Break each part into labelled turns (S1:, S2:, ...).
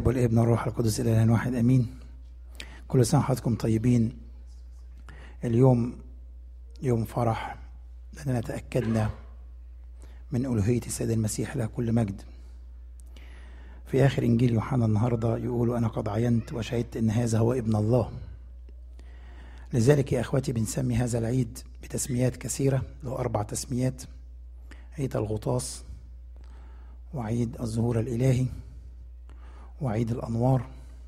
S1: الاب والابن والروح القدس اله واحد امين كل سنه وحضراتكم طيبين اليوم يوم فرح لاننا تاكدنا من الوهيه السيد المسيح له كل مجد في اخر انجيل يوحنا النهارده يقول انا قد عينت وشهدت ان هذا هو ابن الله لذلك يا اخواتي بنسمي هذا العيد بتسميات كثيره له اربع تسميات عيد الغطاس وعيد الظهور الالهي وعيد الانوار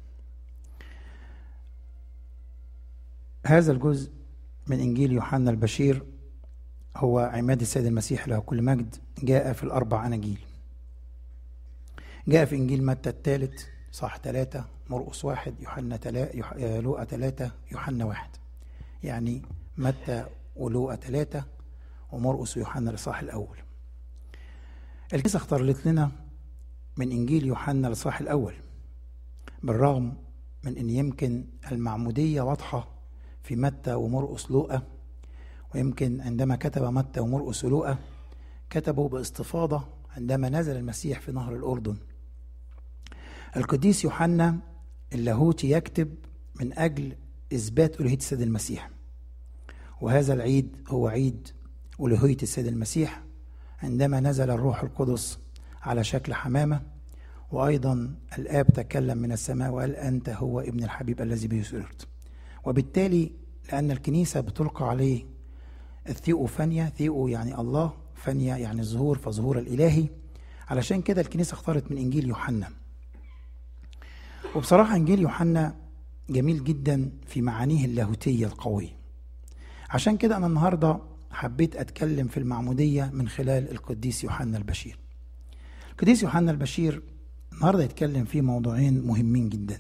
S1: هذا الجزء من انجيل يوحنا البشير هو عماد السيد المسيح له كل مجد جاء في الاربع اناجيل جاء في انجيل متى الثالث صح ثلاثة مرقس واحد يوحنا تلا يح... لوقا ثلاثة يوحنا واحد يعني متى ولوقا ثلاثة ومرقس ويوحنا الإصحاح الأول الكنيسة اختارت لنا من إنجيل يوحنا الإصحاح الأول بالرغم من أن يمكن المعمودية واضحة في متى ومرقس لوقا ويمكن عندما كتب متى ومرقس ولوقا كتبوا باستفاضة عندما نزل المسيح في نهر الأردن القديس يوحنا اللاهوتي يكتب من أجل إثبات ألوهية السيد المسيح وهذا العيد هو عيد ألوهية السيد المسيح عندما نزل الروح القدس على شكل حمامة وأيضا الآب تكلم من السماء وقال أنت هو ابن الحبيب الذي به سررت وبالتالي لأن الكنيسة بتلقى عليه الثيو فانيا ثيو يعني الله فانيا يعني الظهور فظهور الإلهي علشان كده الكنيسة اختارت من إنجيل يوحنا وبصراحة إنجيل يوحنا جميل جدا في معانيه اللاهوتية القوية عشان كده أنا النهاردة حبيت أتكلم في المعمودية من خلال القديس يوحنا البشير القديس يوحنا البشير النهاردة يتكلم في موضوعين مهمين جدا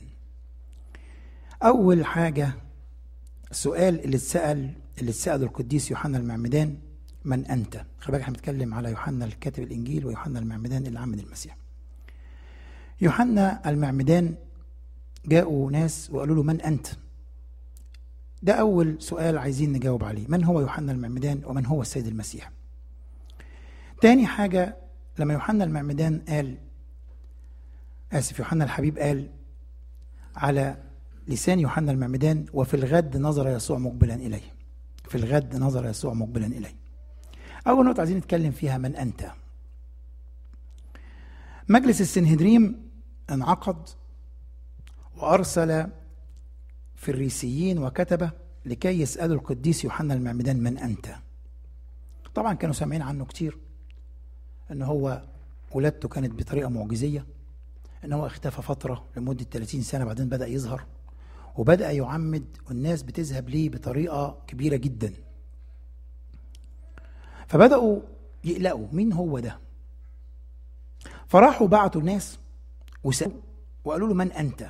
S1: أول حاجة السؤال اللي اتسأل اللي اتسأله القديس يوحنا المعمدان من أنت؟ خلي بالك احنا بنتكلم على يوحنا الكاتب الإنجيل ويوحنا المعمدان اللي عمد المسيح يوحنا المعمدان جاءوا ناس وقالوا له من أنت؟ ده أول سؤال عايزين نجاوب عليه من هو يوحنا المعمدان ومن هو السيد المسيح تاني حاجة لما يوحنا المعمدان قال آسف يوحنا الحبيب قال على لسان يوحنا المعمدان وفي الغد نظر يسوع مقبلا إليه في الغد نظر يسوع مقبلا إليه أول نقطة عايزين نتكلم فيها من أنت مجلس السنهدريم انعقد وأرسل فريسيين وكتبة لكي يسألوا القديس يوحنا المعمدان من أنت طبعا كانوا سامعين عنه كتير ان هو ولادته كانت بطريقة معجزية ان هو اختفى فترة لمدة 30 سنة بعدين بدأ يظهر وبدأ يعمد والناس بتذهب ليه بطريقة كبيرة جدا فبدأوا يقلقوا مين هو ده فراحوا بعتوا ناس وسألوا وقالوا له من أنت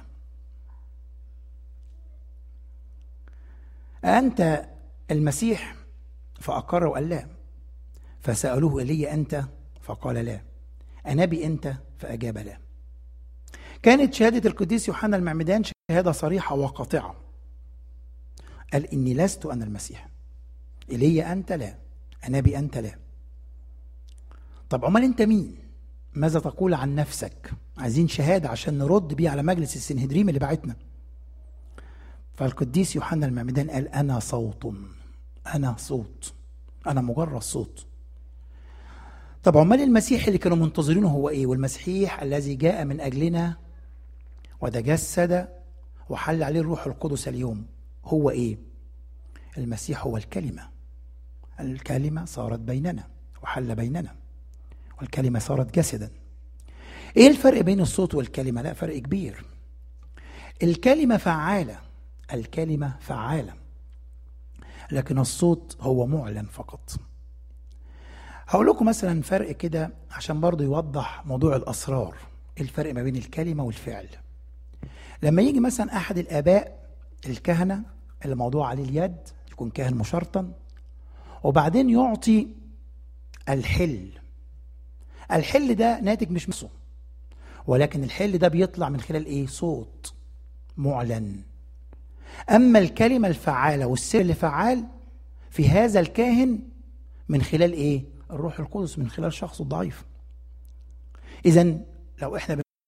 S1: أنت المسيح فأقر وقال لا فسألوه إلي أنت فقال لا أنبي أنت فأجاب لا كانت شهادة القديس يوحنا المعمدان شهادة صريحة وقاطعة قال إني لست أنا المسيح إلي أنت لا أنبي أنت لا طب عمال أنت مين ماذا تقول عن نفسك عايزين شهادة عشان نرد بيه على مجلس السنهدريم اللي بعتنا فالقديس يوحنا المعمدان قال أنا صوت أنا صوت أنا مجرد صوت طب عمال المسيح اللي كانوا منتظرينه هو إيه والمسيح الذي جاء من أجلنا وتجسد وحل عليه الروح القدس اليوم هو إيه المسيح هو الكلمة الكلمة صارت بيننا وحل بيننا والكلمة صارت جسدا ايه الفرق بين الصوت والكلمة لا فرق كبير الكلمة فعالة الكلمة فعالة لكن الصوت هو معلن فقط هقول لكم مثلا فرق كده عشان برضو يوضح موضوع الأسرار ايه الفرق ما بين الكلمة والفعل لما يجي مثلا أحد الآباء الكهنة اللي موضوع عليه اليد يكون كاهن مشرطا وبعدين يعطي الحل الحل ده ناتج مش مصه ولكن الحل ده بيطلع من خلال ايه صوت معلن اما الكلمه الفعاله والسر اللي فعال في هذا الكاهن من خلال ايه الروح القدس من خلال شخصه الضعيف اذا لو احنا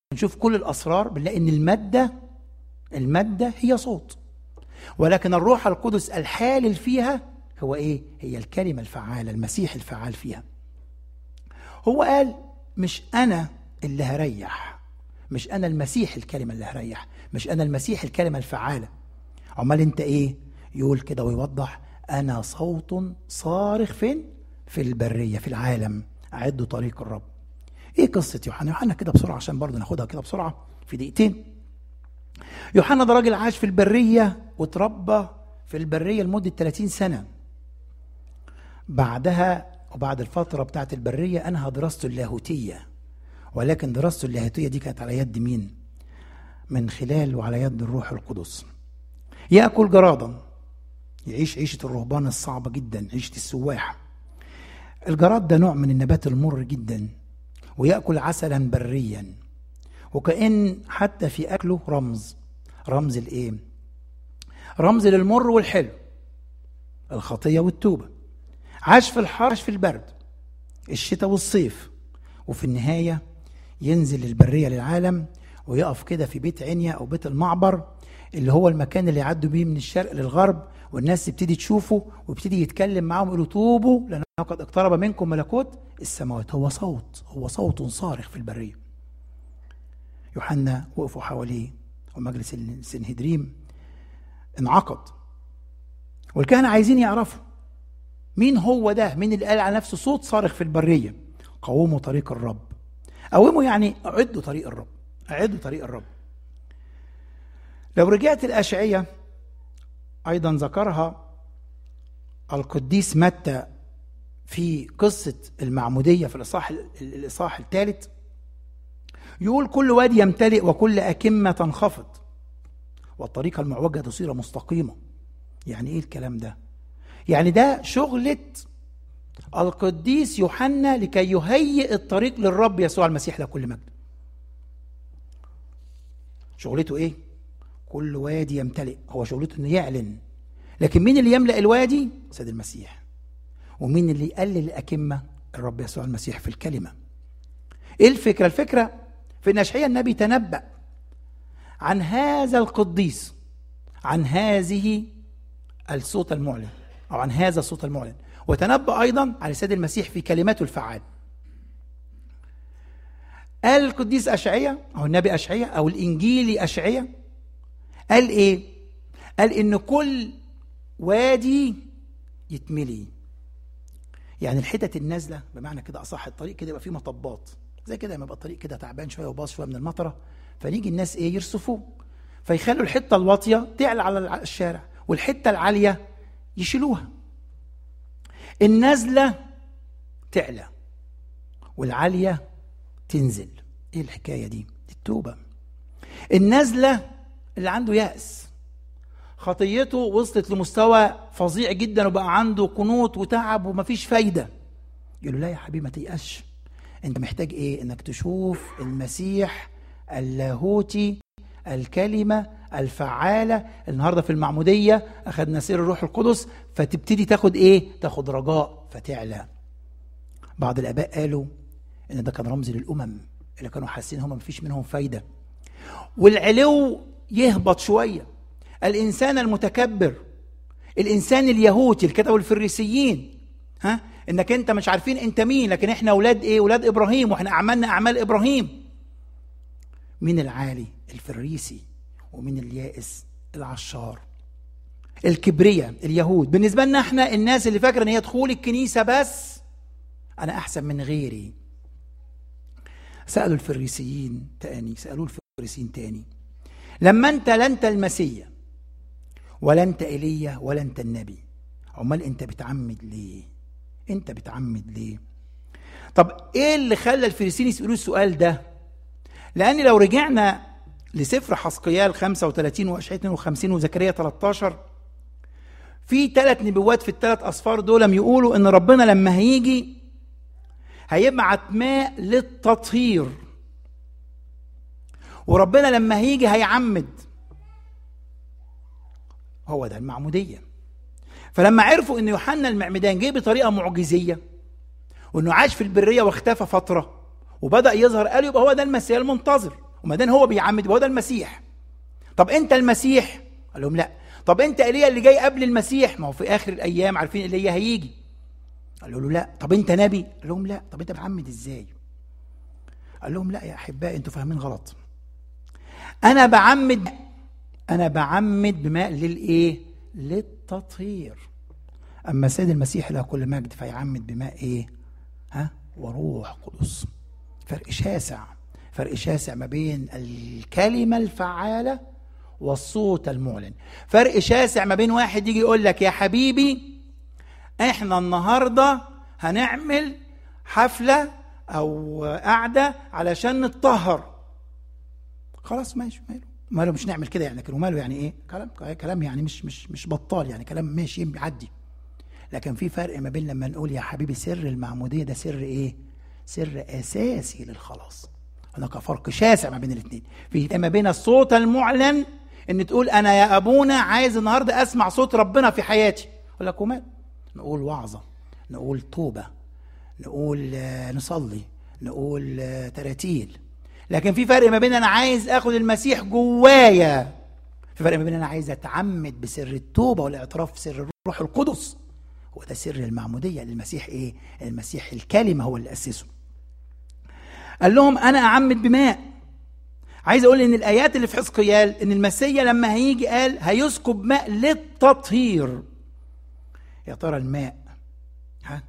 S1: نشوف كل الاسرار بنلاقي ان الماده الماده هي صوت ولكن الروح القدس الحالل فيها هو ايه هي الكلمه الفعاله المسيح الفعال فيها هو قال مش انا اللي هريح مش انا المسيح الكلمه اللي هريح مش انا المسيح الكلمه الفعاله امال انت ايه يقول كده ويوضح انا صوت صارخ فين في البريه في العالم اعدوا طريق الرب ايه قصه يوحنا يوحنا كده بسرعه عشان برضه ناخدها كده بسرعه في دقيقتين يوحنا ده راجل عاش في البريه وتربى في البريه لمده 30 سنه بعدها وبعد الفتره بتاعت البريه انهى دراسته اللاهوتيه ولكن دراسته اللاهوتيه دي كانت على يد مين من خلال وعلى يد الروح القدس ياكل جرادا يعيش عيشه الرهبان الصعبه جدا عيشه السواح الجراد ده نوع من النبات المر جدا ويأكل عسلا بريا وكأن حتى في أكله رمز رمز الإيه؟ رمز للمر والحلو الخطية والتوبة عاش في الحر عاش في البرد الشتاء والصيف وفي النهاية ينزل البرية للعالم ويقف كده في بيت عنيا أو بيت المعبر اللي هو المكان اللي يعدوا بيه من الشرق للغرب والناس تبتدي تشوفه ويبتدي يتكلم معاهم يقولوا توبوا لأنه قد اقترب منكم ملكوت السماوات هو صوت هو صوت صارخ في البرية يوحنا وقفوا حواليه ومجلس السنهدريم انعقد والكهنة عايزين يعرفوا مين هو ده مين اللي قال على نفسه صوت صارخ في البرية قوموا طريق الرب قوموا يعني اعدوا طريق الرب اعدوا طريق الرب لو رجعت الأشعية أيضا ذكرها القديس متى في قصة المعمودية في الإصحاح الإصحاح الثالث يقول كل وادي يمتلئ وكل أكمة تنخفض والطريقة المعوجة تصير مستقيمة يعني إيه الكلام ده؟ يعني ده شغلة القديس يوحنا لكي يهيئ الطريق للرب يسوع المسيح له كل مجد شغلته ايه كل وادي يمتلئ هو شغلته انه يعلن لكن مين اللي يملأ الوادي سيد المسيح ومين اللي يقلل الأكمة الرب يسوع المسيح في الكلمة ايه الفكرة الفكرة في ان اشعياء النبي تنبأ عن هذا القديس عن هذه الصوت المعلن او عن هذا الصوت المعلن وتنبأ ايضا عن السيد المسيح في كلماته الفعال قال القديس اشعياء او النبي اشعياء او الانجيلي اشعياء قال ايه قال ان كل وادي يتملي يعني الحتت النازله بمعنى كده اصح الطريق كده يبقى فيه مطبات زي كده لما يبقى الطريق كده تعبان شويه وباص شويه من المطره فنيجي الناس ايه يرصفوه فيخلوا الحته الواطيه تعلى على الشارع والحته العاليه يشيلوها النازله تعلى والعاليه تنزل ايه الحكايه دي التوبه النازله اللي عنده يأس خطيته وصلت لمستوى فظيع جدا وبقى عنده قنوط وتعب ومفيش فايده يقول له لا يا حبيبي ما تيأسش انت محتاج ايه انك تشوف المسيح اللاهوتي الكلمة الفعالة النهاردة في المعمودية أخذنا سير الروح القدس فتبتدي تاخد إيه؟ تاخد رجاء فتعلى بعض الآباء قالوا إن ده كان رمز للأمم اللي كانوا حاسين هم مفيش منهم فايدة والعلو يهبط شوية الإنسان المتكبر الإنسان اليهودي اللي كتبوا الفريسيين ها انك انت مش عارفين انت مين لكن احنا اولاد ايه اولاد ابراهيم واحنا اعمالنا اعمال ابراهيم مين العالي الفريسي ومين اليائس العشار الكبرية اليهود بالنسبة لنا احنا الناس اللي فاكرة ان هي دخول الكنيسة بس انا احسن من غيري سألوا الفريسيين تاني سألوا الفريسيين تاني لما انت لا انت المسيا ولا انت ايليا ولا انت النبي امال انت بتعمد ليه انت بتعمد ليه طب ايه اللي خلى الفريسيين يسالوا السؤال ده لان لو رجعنا لسفر حسقيال 35 واشعياء 52 وزكريا 13 في ثلاث نبوات في الثلاث اصفار دول يقولوا ان ربنا لما هيجي هيبعت ماء للتطهير وربنا لما هيجي هيعمد هو ده المعمودية فلما عرفوا ان يوحنا المعمدان جه بطريقة معجزية وانه عاش في البرية واختفى فترة وبدأ يظهر قالوا يبقى هو ده المسيح المنتظر وما دام هو بيعمد يبقى هو ده المسيح طب انت المسيح قال لهم لا طب انت ايليا اللي جاي قبل المسيح ما هو في اخر الايام عارفين ايليا هيجي قالوا له لا طب انت نبي قال لهم لا طب انت بتعمد ازاي قال لهم لا يا احبائي انتوا فاهمين غلط انا بعمد انا بعمد بماء للايه للتطهير اما السيد المسيح له كل مجد فيعمد بماء ايه ها وروح قدس فرق شاسع فرق شاسع ما بين الكلمه الفعاله والصوت المعلن فرق شاسع ما بين واحد يجي يقول لك يا حبيبي احنا النهارده هنعمل حفله او قعده علشان نتطهر خلاص ماشي ماله ماله مش نعمل كده يعني لكن وماله يعني ايه كلام كلام يعني مش مش مش بطال يعني كلام ماشي بيعدي لكن في فرق ما بين لما نقول يا حبيبي سر المعموديه ده سر ايه سر اساسي للخلاص هناك فرق شاسع ما بين الاثنين في ما بين الصوت المعلن ان تقول انا يا ابونا عايز النهارده اسمع صوت ربنا في حياتي اقول لك ومال نقول وعظه نقول توبه نقول آه، نصلي نقول آه، تراتيل لكن في فرق ما بين انا عايز اخد المسيح جوايا في فرق ما بين انا عايز اتعمد بسر التوبه والاعتراف بسر الروح القدس هو ده سر المعموديه للمسيح ايه المسيح الكلمه هو اللي اسسه قال لهم انا اعمد بماء عايز اقول ان الايات اللي في حزقيال ان المسيا لما هيجي قال هيسكب ماء للتطهير يا ترى الماء ها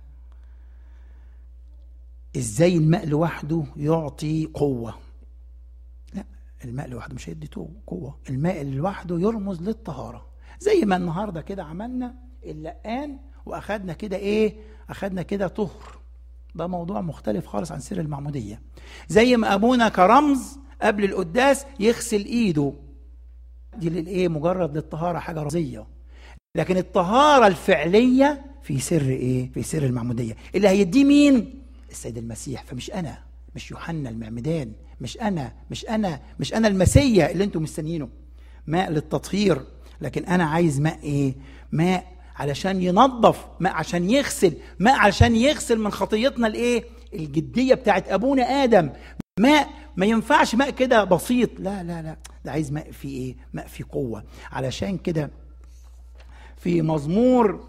S1: ازاي الماء لوحده يعطي قوه لا الماء لوحده مش هيدي قوه الماء لوحده يرمز للطهاره زي ما النهارده كده عملنا اللقان واخدنا كده ايه اخدنا كده طهر ده موضوع مختلف خالص عن سر المعموديه زي ما ابونا كرمز قبل القداس يغسل ايده دي للايه مجرد للطهاره حاجه رمزيه لكن الطهاره الفعليه في سر ايه في سر المعموديه اللي هيديه مين السيد المسيح فمش انا مش يوحنا المعمدان مش انا مش انا مش انا المسيا اللي انتم مستنيينه ماء للتطهير لكن انا عايز ماء ايه ماء علشان ينظف ماء عشان يغسل ماء علشان يغسل من خطيتنا الايه الجديه بتاعت ابونا ادم ماء ما ينفعش ماء كده بسيط لا لا لا ده عايز ماء فيه ايه ماء فيه قوه علشان كده في مزمور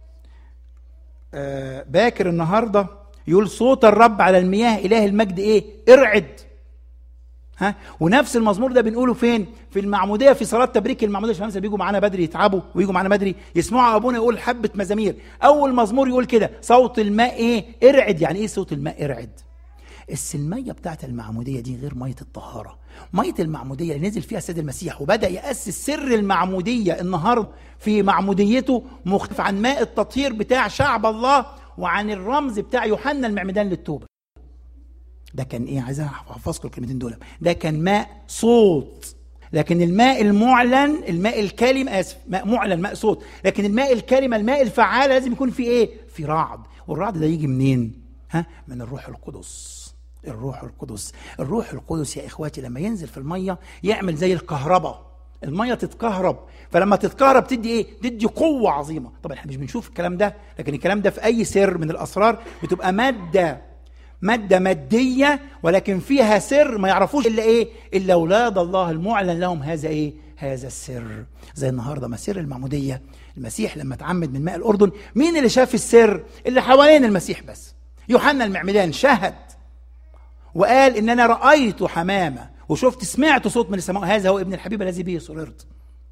S1: آه باكر النهارده يقول صوت الرب على المياه اله المجد ايه ارعد ها ونفس المزمور ده بنقوله فين في المعموديه في صلاه تبريك المعموديه الشمس بيجوا معانا بدري يتعبوا ويجوا معانا بدري يسمعوا ابونا يقول حبه مزامير اول مزمور يقول كده صوت الماء ايه ارعد يعني ايه صوت الماء ارعد السلميه بتاعت المعموديه دي غير ميه الطهاره ميه المعموديه اللي نزل فيها السيد المسيح وبدا ياسس سر المعموديه النهارده في معموديته مختلف عن ماء التطهير بتاع شعب الله وعن الرمز بتاع يوحنا المعمدان للتوبه ده كان ايه عايز احفظكم الكلمتين دول ده كان ماء صوت لكن الماء المعلن الماء الكلم اسف ماء معلن ماء صوت لكن الماء الكلمه الماء الفعال لازم يكون في ايه في رعد والرعد ده يجي منين ها من الروح القدس الروح القدس الروح القدس يا اخواتي لما ينزل في الميه يعمل زي الكهرباء الميه تتكهرب فلما تتكهرب تدي ايه تدي قوه عظيمه طبعا احنا مش بنشوف الكلام ده لكن الكلام ده في اي سر من الاسرار بتبقى ماده مادة مادية ولكن فيها سر ما يعرفوش إلا إيه؟ إلا أولاد الله المعلن لهم هذا إيه؟ هذا السر زي النهاردة ما سر المعمودية المسيح لما اتعمد من ماء الأردن مين اللي شاف السر؟ اللي حوالين المسيح بس يوحنا المعمدان شهد وقال إن أنا رأيت حمامة وشفت سمعت صوت من السماء هذا هو ابن الحبيب الذي به سررت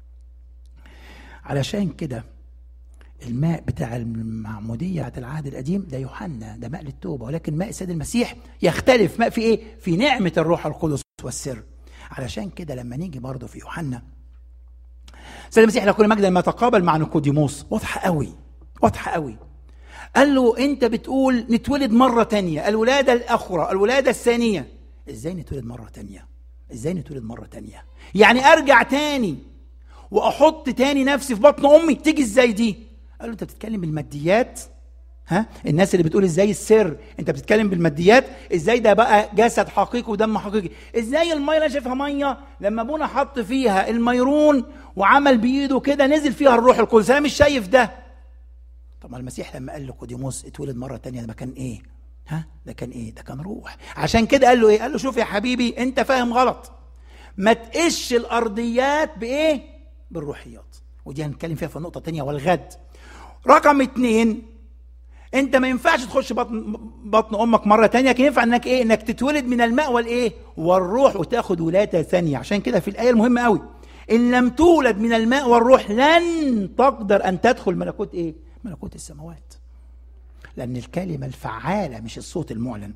S1: علشان كده الماء بتاع المعمودية بتاعت العهد القديم ده يوحنا ده ماء للتوبة ولكن ماء السيد المسيح يختلف ماء في ايه؟ في نعمة الروح القدس والسر علشان كده لما نيجي برضه في يوحنا السيد المسيح لكل مجد لما تقابل مع نيقوديموس واضحة قوي واضحة قوي قال له انت بتقول نتولد مرة تانية الولادة الأخرى الولادة الثانية ازاي نتولد مرة تانية ازاي نتولد مرة تانية يعني ارجع تاني واحط تاني نفسي في بطن امي تيجي ازاي دي قال له انت بتتكلم بالماديات ها الناس اللي بتقول ازاي السر انت بتتكلم بالماديات ازاي ده بقى جسد حقيقي ودم حقيقي ازاي الميه اللي انا شايفها ميه لما ابونا حط فيها الميرون وعمل بايده كده نزل فيها الروح القدس انا مش شايف ده طب ما المسيح لما قال لكوديموس اتولد مره تانية ده كان ايه ها ده كان ايه ده كان روح عشان كده قال له ايه قال له شوف يا حبيبي انت فاهم غلط ما تقش الارضيات بايه بالروحيات ودي هنتكلم فيها في النقطه الثانيه والغد رقم اتنين انت ما ينفعش تخش بطن بطن امك مره تانية لكن ينفع انك ايه انك تتولد من الماء والايه والروح وتاخد ولاده ثانيه عشان كده في الايه المهمه قوي ان لم تولد من الماء والروح لن تقدر ان تدخل ملكوت ايه ملكوت السماوات لان الكلمه الفعاله مش الصوت المعلن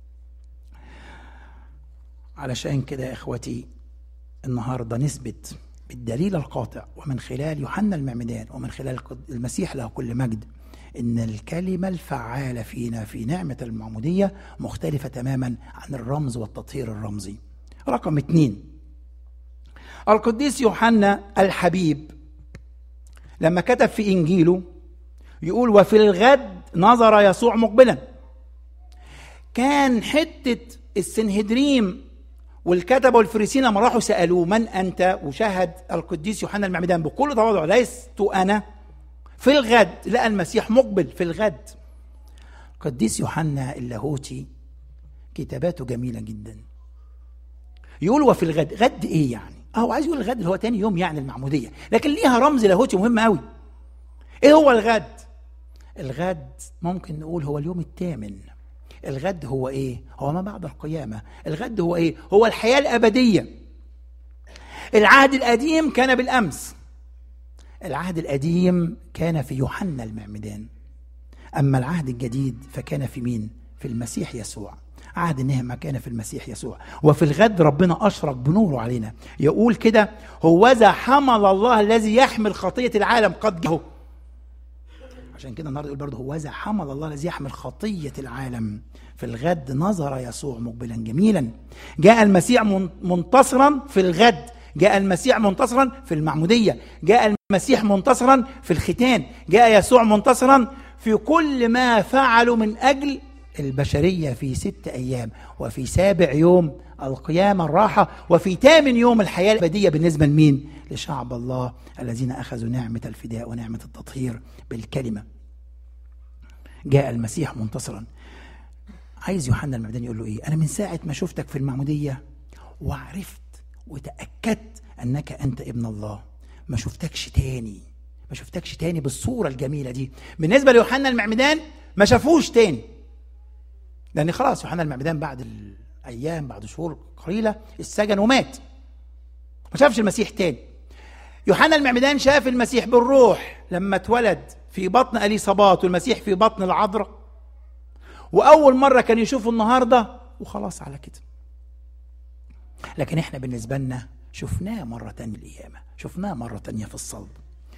S1: علشان كده يا اخوتي النهارده نثبت بالدليل القاطع ومن خلال يوحنا المعمدان ومن خلال المسيح له كل مجد ان الكلمه الفعاله فينا في نعمه المعموديه مختلفه تماما عن الرمز والتطهير الرمزي. رقم اثنين القديس يوحنا الحبيب لما كتب في انجيله يقول وفي الغد نظر يسوع مقبلا كان حته السنهدريم والكتبة والفريسين لما راحوا سألوه من أنت وشهد القديس يوحنا المعمدان بكل تواضع لست أنا في الغد لقى المسيح مقبل في الغد قديس يوحنا اللاهوتي كتاباته جميلة جدا يقول وفي الغد غد ايه يعني هو عايز يقول الغد اللي هو تاني يوم يعني المعمودية لكن ليها رمز لاهوتي مهم قوي ايه هو الغد الغد ممكن نقول هو اليوم الثامن الغد هو ايه هو ما بعد القيامة الغد هو ايه هو الحياة الأبدية العهد القديم كان بالأمس العهد القديم كان في يوحنا المعمدان أما العهد الجديد فكان في مين في المسيح يسوع عهد النعمة كان في المسيح يسوع وفي الغد ربنا أشرق بنوره علينا يقول كده هوذا حمل الله الذي يحمل خطية العالم قد جه عشان كده النهارده يقول برضه هوذا حمل الله الذي يحمل خطية العالم في الغد نظر يسوع مقبلا جميلا جاء المسيح منتصرا في الغد جاء المسيح منتصرا في المعمودية جاء المسيح منتصرا في الختان جاء يسوع منتصرا في كل ما فعلوا من أجل البشرية في ست أيام وفي سابع يوم القيامة الراحة وفي ثامن يوم الحياة الأبدية بالنسبة لمين؟ لشعب الله الذين أخذوا نعمة الفداء ونعمة التطهير بالكلمة جاء المسيح منتصرا عايز يوحنا المعمدان يقول له ايه انا من ساعه ما شفتك في المعموديه وعرفت وتاكدت انك انت ابن الله ما شفتكش تاني ما شفتكش تاني بالصوره الجميله دي بالنسبه ليوحنا المعمدان ما شافوش تاني لان خلاص يوحنا المعمدان بعد الايام بعد شهور قليله السجن ومات ما شافش المسيح تاني يوحنا المعمدان شاف المسيح بالروح لما اتولد في بطن اليصابات والمسيح في بطن العذراء واول مره كان يشوفه النهارده وخلاص على كده لكن احنا بالنسبه لنا شفناه مره تانية القيامه شفناه مره تانية في الصلب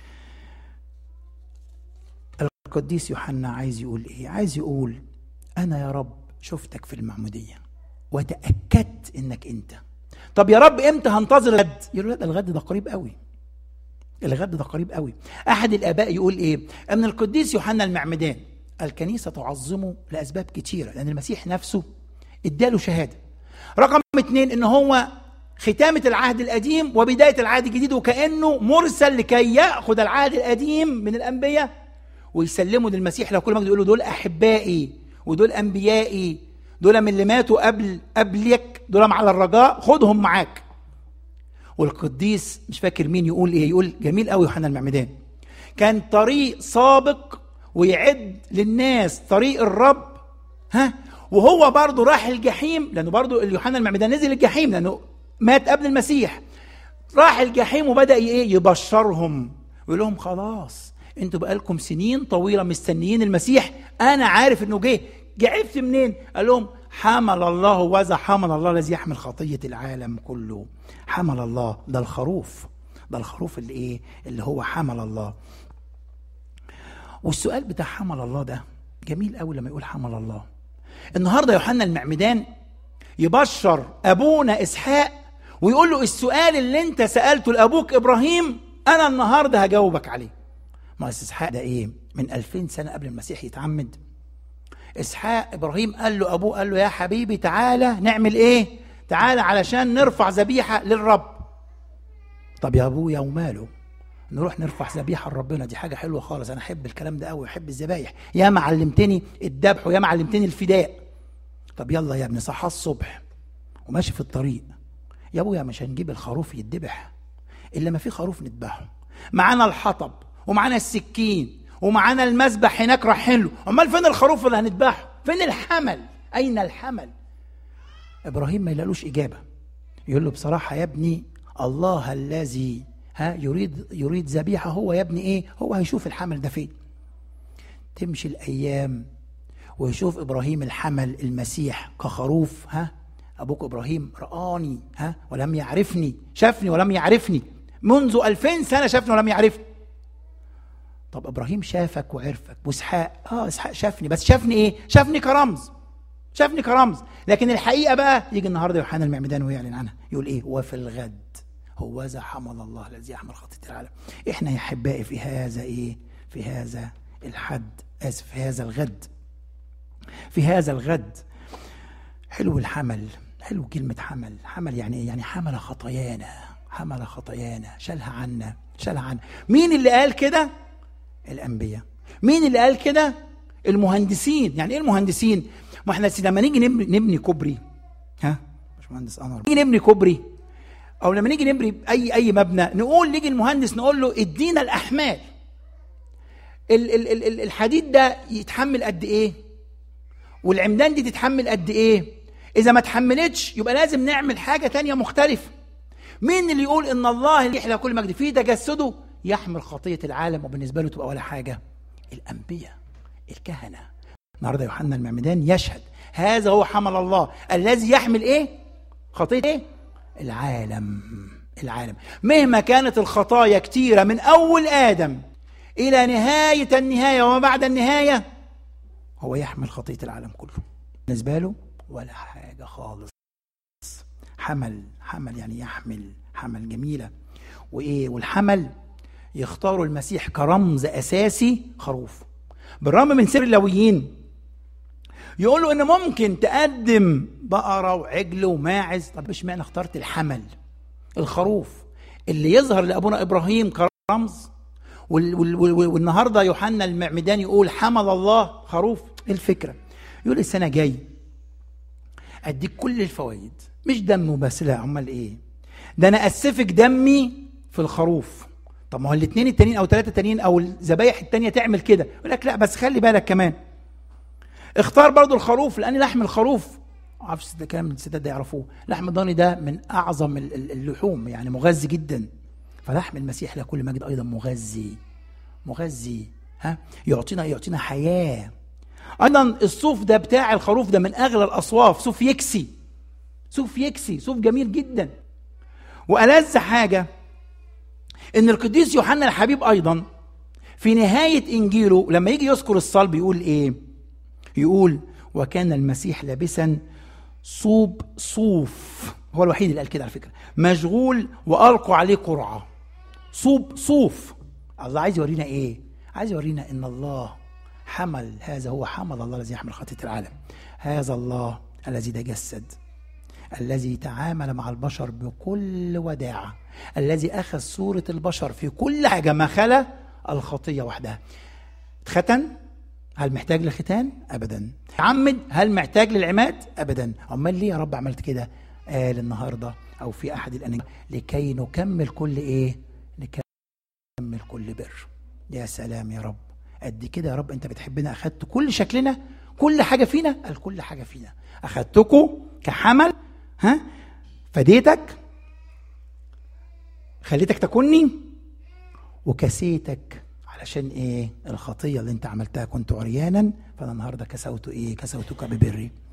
S1: القديس يوحنا عايز يقول ايه عايز يقول انا يا رب شفتك في المعموديه وتاكدت انك انت طب يا رب امتى هنتظر الغد يقول لا الغد ده قريب قوي الغد ده قريب قوي احد الاباء يقول ايه ان القديس يوحنا المعمدان الكنيسه تعظمه لاسباب كتيره لان المسيح نفسه اداله شهاده رقم اثنين ان هو ختامة العهد القديم وبداية العهد الجديد وكأنه مرسل لكي يأخذ العهد القديم من الأنبياء ويسلمه للمسيح لو كل ما يقولوا دول أحبائي ودول أنبيائي دول من اللي ماتوا قبل قبلك دول على الرجاء خدهم معاك والقديس مش فاكر مين يقول ايه يقول جميل قوي يوحنا المعمدان كان طريق سابق ويعد للناس طريق الرب ها وهو برضه راح الجحيم لانه برضه يوحنا المعمدان نزل الجحيم لانه مات قبل المسيح راح الجحيم وبدا ايه يبشرهم ويقول لهم خلاص انتوا بقالكم سنين طويله مستنيين المسيح انا عارف انه جه جعبت منين قال لهم حمل الله وذا حمل الله الذي يحمل خطيه العالم كله حمل الله ده الخروف ده الخروف اللي ايه اللي هو حمل الله والسؤال بتاع حمل الله ده جميل قوي لما يقول حمل الله النهارده يوحنا المعمدان يبشر ابونا اسحاق ويقول له السؤال اللي انت سالته لابوك ابراهيم انا النهارده هجاوبك عليه ما اسحاق ده ايه من 2000 سنه قبل المسيح يتعمد اسحاق ابراهيم قال له ابوه قال له يا حبيبي تعالى نعمل ايه تعالى علشان نرفع ذبيحه للرب طب يا ابويا وماله نروح نرفع ذبيحه لربنا دي حاجه حلوه خالص انا احب الكلام ده قوي احب الذبايح يا ما علمتني الذبح ويا ما علمتني الفداء طب يلا يا ابني صحى الصبح وماشي في الطريق يا ابويا مش هنجيب الخروف يتذبح الا ما في خروف نذبحه معانا الحطب ومعانا السكين ومعانا المذبح هناك رايحين له امال فين الخروف اللي هنذبحه فين الحمل اين الحمل ابراهيم ما يلاقوش اجابه يقول له بصراحه يا ابني الله الذي ها يريد يريد ذبيحه هو يا ابني ايه هو هيشوف الحمل ده فين تمشي الايام ويشوف ابراهيم الحمل المسيح كخروف ها ابوك ابراهيم رآني ها ولم يعرفني شافني ولم يعرفني منذ ألفين سنة شافني ولم يعرفني طب ابراهيم شافك وعرفك واسحاق اه اسحاق شافني بس شافني ايه شافني كرمز شافني كرمز لكن الحقيقه بقى يجي النهارده يوحنا المعمدان ويعلن عنها يقول ايه وفي الغد هوذا حمل الله الذي يحمل خطيه العالم احنا يا احبائي في هذا ايه في هذا الحد اسف في هذا الغد في هذا الغد حلو الحمل حلو كلمة حمل حمل يعني ايه يعني حمل خطايانا حمل خطايانا شالها عنا شالها عنا مين اللي قال كده الأنبياء مين اللي قال كده المهندسين يعني ايه المهندسين ما احنا لما نيجي نبني, نبني كوبري ها مش مهندس انور نيجي نبني كوبري او لما نيجي نبني اي اي مبنى نقول نيجي المهندس نقول له ادينا الاحمال ال ال ال الحديد ده يتحمل قد ايه والعمدان دي تتحمل قد ايه اذا ما تحملتش يبقى لازم نعمل حاجه تانية مختلفه مين اللي يقول ان الله اللي يحلى كل مجد في تجسده يحمل خطيه العالم وبالنسبه له تبقى ولا حاجه الانبياء الكهنه النهارده يوحنا المعمدان يشهد هذا هو حمل الله الذي يحمل ايه خطيه ايه العالم العالم مهما كانت الخطايا كتيره من اول ادم الى نهايه النهايه وما بعد النهايه هو يحمل خطيه العالم كله بالنسبه له ولا حاجه خالص حمل حمل يعني يحمل حمل جميله وايه والحمل يختاروا المسيح كرمز اساسي خروف بالرغم من سر اللويين يقولوا ان ممكن تقدم بقره وعجل وماعز طب اشمعنى اخترت الحمل الخروف اللي يظهر لابونا ابراهيم كرمز وال وال وال والنهارده يوحنا المعمدان يقول حمل الله خروف ايه الفكره يقول السنه جاي اديك كل الفوائد مش دم وبس لا امال ايه ده انا اسفك دمي في الخروف طب ما هو الاثنين التانيين او ثلاثه التانيين او الذبايح التانيه تعمل كده يقول لك لا بس خلي بالك كمان اختار برضو الخروف لان لحم الخروف عارف ده كلام الستات ده يعرفوه لحم الضاني ده من اعظم اللحوم يعني مغذي جدا فلحم المسيح لكل مجد ايضا مغذي مغذي ها يعطينا يعطينا حياه ايضا الصوف ده بتاع الخروف ده من اغلى الاصواف صوف يكسي صوف يكسي صوف جميل جدا والذ حاجه ان القديس يوحنا الحبيب ايضا في نهايه انجيله لما يجي يذكر الصلب يقول ايه يقول وكان المسيح لابسا صوب صوف هو الوحيد اللي قال كده على فكره مشغول والقوا عليه قرعه صوب صوف الله عايز يورينا ايه عايز يورينا ان الله حمل هذا هو حمل الله الذي يحمل خطيه العالم هذا الله الذي تجسد الذي تعامل مع البشر بكل وداعه الذي اخذ صوره البشر في كل حاجه ما خلا الخطيه وحدها اتختن هل محتاج لختان ابدا عمد هل محتاج للعماد ابدا امال ليه يا رب عملت كده قال النهارده او في احد الاناجيل لكي نكمل كل ايه نكمل كل بر يا سلام يا رب قد كده يا رب انت بتحبنا اخدت كل شكلنا كل حاجه فينا قال كل حاجه فينا اخدتكم كحمل ها فديتك خليتك تكوني وكسيتك علشان ايه الخطيه اللي انت عملتها كنت عريانا فانا النهارده كسوت ايه كسوتك ببري